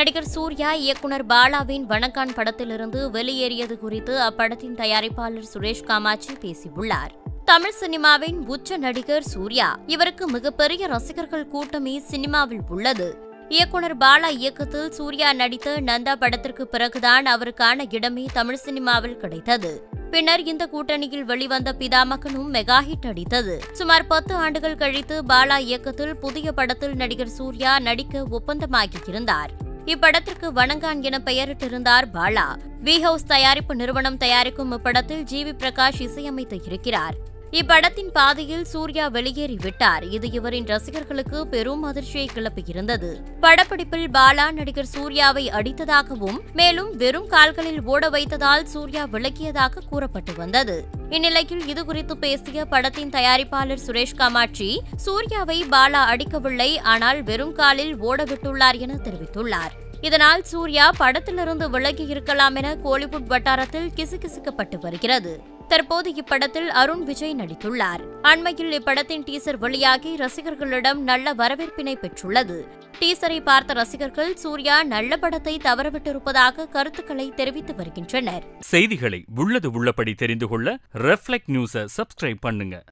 நடிகர் சூர்யா இயக்குனர் பாலாவின் வணக்கான் படத்திலிருந்து வெளியேறியது குறித்து அப்படத்தின் தயாரிப்பாளர் சுரேஷ் காமாட்சி பேசியுள்ளார் தமிழ் சினிமாவின் உச்ச நடிகர் சூர்யா இவருக்கு மிகப்பெரிய ரசிகர்கள் கூட்டமே சினிமாவில் உள்ளது இயக்குனர் பாலா இயக்கத்தில் சூர்யா நடித்த நந்தா படத்திற்கு பிறகுதான் அவருக்கான இடமே தமிழ் சினிமாவில் கிடைத்தது பின்னர் இந்த கூட்டணியில் வெளிவந்த பிதாமகனும் மெகா ஹிட் அடித்தது சுமார் பத்து ஆண்டுகள் கழித்து பாலா இயக்கத்தில் புதிய படத்தில் நடிகர் சூர்யா நடிக்க ஒப்பந்தமாகியிருந்தார் இப்படத்திற்கு வணங்கான் என பெயரிட்டிருந்தார் பாலா வி ஹவுஸ் தயாரிப்பு நிறுவனம் தயாரிக்கும் இப்படத்தில் ஜி வி பிரகாஷ் இசையமைத்து இருக்கிறார் இப்படத்தின் பாதையில் சூர்யா வெளியேறிவிட்டார் இது இவரின் ரசிகர்களுக்கு பெரும் அதிர்ச்சியை கிளப்பியிருந்தது படப்பிடிப்பில் பாலா நடிகர் சூர்யாவை அடித்ததாகவும் மேலும் வெறும் கால்களில் ஓட வைத்ததால் சூர்யா விளக்கியதாக கூறப்பட்டு வந்தது இந்நிலையில் இதுகுறித்து பேசிய படத்தின் தயாரிப்பாளர் சுரேஷ் காமாட்சி சூர்யாவை பாலா அடிக்கவில்லை ஆனால் வெறும் காலில் ஓட விட்டுள்ளார் என தெரிவித்துள்ளார் இதனால் சூர்யா படத்திலிருந்து விலகி இருக்கலாம் என கோலிவுட் வட்டாரத்தில் கிசுகிசுக்கப்பட்டு வருகிறது தற்போது இப்படத்தில் அருண் விஜய் நடித்துள்ளார் அண்மையில் இப்படத்தின் டீசர் வெளியாகி ரசிகர்களிடம் நல்ல வரவேற்பினை பெற்றுள்ளது டீசரை பார்த்த ரசிகர்கள் சூர்யா நல்ல படத்தை தவறவிட்டிருப்பதாக கருத்துக்களை தெரிவித்து வருகின்றனர் செய்திகளை உள்ளது உள்ளபடி தெரிந்து கொள்ள ரெஃப்ளெக்ட் நியூஸை சப்ஸ்கிரைப் பண்ணுங்க